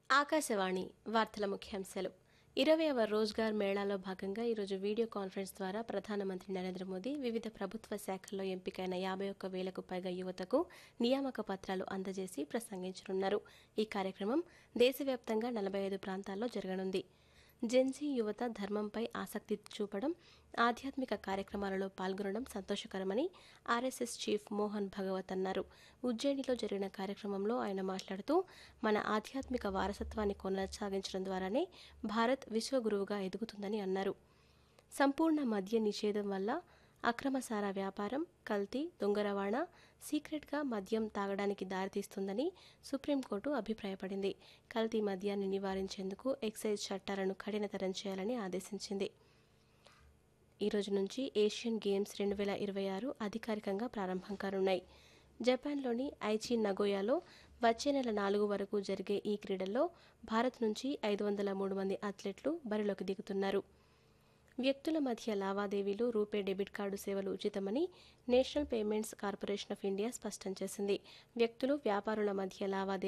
ఆకాశవాణి వార్తల ముఖ్యాంశాలు ఇరవైవ రోజ్గార్ మేళాలో భాగంగా ఈరోజు వీడియో కాన్ఫరెన్స్ ద్వారా ప్రధానమంత్రి నరేంద్ర మోదీ వివిధ ప్రభుత్వ శాఖల్లో ఎంపికైన యాభై ఒక్క వేలకు పైగా యువతకు నియామక పత్రాలు అందజేసి ప్రసంగించనున్నారు ఈ కార్యక్రమం దేశవ్యాప్తంగా నలభై ఐదు ప్రాంతాల్లో జరగనుంది జెన్జీ యువత ధర్మంపై ఆసక్తి చూపడం ఆధ్యాత్మిక కార్యక్రమాలలో పాల్గొనడం సంతోషకరమని ఆర్ఎస్ఎస్ చీఫ్ మోహన్ భగవత్ అన్నారు ఉజ్జయినిలో జరిగిన కార్యక్రమంలో ఆయన మాట్లాడుతూ మన ఆధ్యాత్మిక వారసత్వాన్ని కొనసాగించడం ద్వారానే భారత్ విశ్వగురువుగా ఎదుగుతుందని అన్నారు సంపూర్ణ మద్య నిషేధం వల్ల అక్రమ సారా వ్యాపారం కల్తీ దొంగ రవాణా సీక్రెట్గా మద్యం తాగడానికి దారితీస్తుందని సుప్రీంకోర్టు అభిప్రాయపడింది కల్తీ మద్యాన్ని నివారించేందుకు ఎక్సైజ్ చట్టాలను కఠినతరం చేయాలని ఆదేశించింది ఈ రోజు నుంచి ఏషియన్ గేమ్స్ రెండు వేల ఇరవై ఆరు అధికారికంగా ప్రారంభం కానున్నాయి జపాన్లోని ఐచి నగోయాలో వచ్చే నెల నాలుగు వరకు జరిగే ఈ క్రీడల్లో భారత్ నుంచి ఐదు వందల మూడు మంది అథ్లెట్లు బరిలోకి దిగుతున్నారు వ్యక్తుల మధ్య లావాదేవీలు రూపే డెబిట్ కార్డు సేవలు ఉచితమని National Payments Corporation of India స్పష్టం చేసింది వ్యక్తులు వ్యాపారుల మధ్య లావాదేవీ